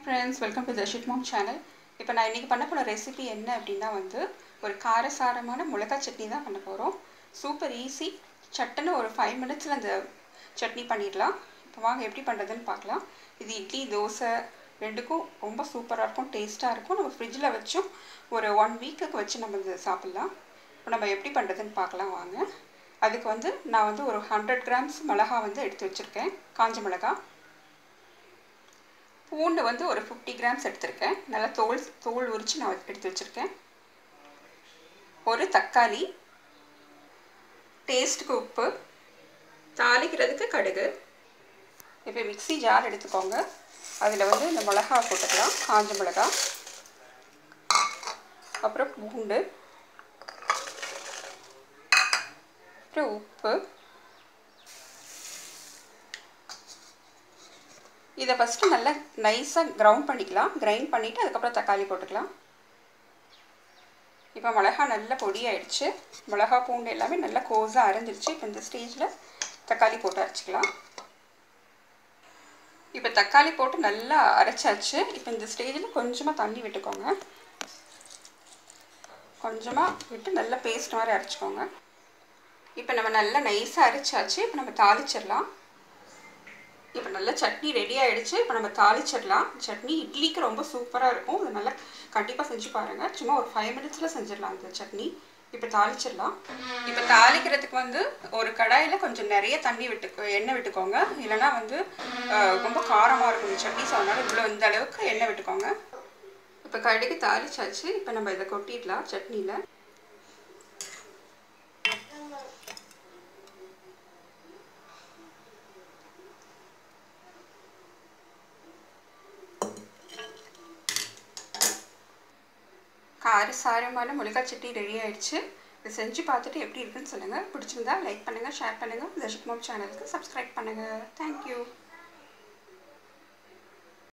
friends welcome to Darshith mom channel இப்போ நான் இன்றைக்கி பண்ண போகிற ரெசிபி என்ன அப்படின்னா வந்து ஒரு காரசாரமான மிளகாய் சட்னி தான் பண்ண போகிறோம் சூப்பர் ஈஸி சட்டுன்னு ஒரு ஃபைவ் மினிட்ஸில் அந்த சட்னி பண்ணிடலாம் இப்போ வாங்க எப்படி பண்ணுறதுன்னு பார்க்கலாம் இது இட்லி தோசை ரெண்டுக்கும் ரொம்ப சூப்பராக இருக்கும் டேஸ்ட்டாக இருக்கும் நம்ம ஃப்ரிட்ஜில் வச்சும் ஒரு ஒன் வீக்குக்கு வச்சு நம்ம இது சாப்பிட்லாம் இப்போ நம்ம எப்படி பண்ணுறதுன்னு பார்க்கலாம் வாங்க அதுக்கு வந்து நான் வந்து ஒரு ஹண்ட்ரட் கிராம்ஸ் மிளகா வந்து எடுத்து வச்சுருக்கேன் காஞ்ச மிளகா பூண்டு வந்து ஒரு ஃபிஃப்டி கிராம்ஸ் எடுத்திருக்கேன் நல்லா தோல் தோல் உரித்து நான் எடுத்து வச்சுருக்கேன் ஒரு தக்காளி டேஸ்ட்டுக்கு உப்பு தாளிக்கிறதுக்கு கடுகு இப்போ மிக்ஸி ஜார் எடுத்துக்கோங்க அதில் வந்து இந்த மிளகா போட்டுக்கலாம் காஞ்ச மிளகா அப்புறம் பூண்டு அப்புறம் உப்பு இதை ஃபஸ்ட்டு நல்லா நைஸாக கிரவுண்ட் பண்ணிக்கலாம் கிரைண்ட் பண்ணிவிட்டு அதுக்கப்புறம் தக்காளி போட்டுக்கலாம் இப்போ மிளகா நல்லா பொடியாயிடுச்சு மிளகா பூண்டு எல்லாமே நல்லா கோஸாக அரைஞ்சிருச்சு இப்போ இந்த ஸ்டேஜில் தக்காளி போட்டு அரைச்சிக்கலாம் இப்போ தக்காளி போட்டு நல்லா அரைச்சாச்சு இப்போ இந்த ஸ்டேஜில் கொஞ்சமாக தண்ணி விட்டுக்கோங்க கொஞ்சமாக விட்டு நல்லா பேஸ்ட் மாதிரி அரைச்சிக்கோங்க இப்போ நம்ம நல்லா நைஸாக அரைச்சாச்சு இப்போ நம்ம தாளிச்சிடலாம் இப்போ நல்லா சட்னி ரெடி ஆகிடுச்சு இப்போ நம்ம தாளிச்சிடலாம் சட்னி இட்லிக்கு ரொம்ப சூப்பராக இருக்கும் அது நல்லா கண்டிப்பாக செஞ்சு பாருங்கள் சும்மா ஒரு ஃபைவ் மினிட்ஸில் செஞ்சிடலாம் அந்த சட்னி இப்போ தாளிச்சிடலாம் இப்போ தாளிக்கிறதுக்கு வந்து ஒரு கடாயில் கொஞ்சம் நிறைய தண்ணி விட்டு எண்ணெய் விட்டுக்கோங்க இல்லைனா வந்து ரொம்ப காரமாக இருக்கும் இந்த சட்னி ஸோ அதனால் இவ்வளோ இந்த அளவுக்கு எண்ணெய் விட்டுக்கோங்க இப்போ கடுகு தாளிச்சாச்சு இப்போ நம்ம இதை கொட்டிடலாம் சட்னியில் காரசாரமான மிளகாய் சட்னி ரெடி ஆயிடுச்சு இதை செஞ்சு பார்த்துட்டு எப்படி இருக்குன்னு சொல்லுங்கள் பிடிச்சிருந்தா லைக் பண்ணுங்கள் ஷேர் பண்ணுங்கள் தர்ஷிக் மாம் சேனலுக்கு சப்ஸ்கிரைப் பண்ணுங்கள் தேங்க்யூ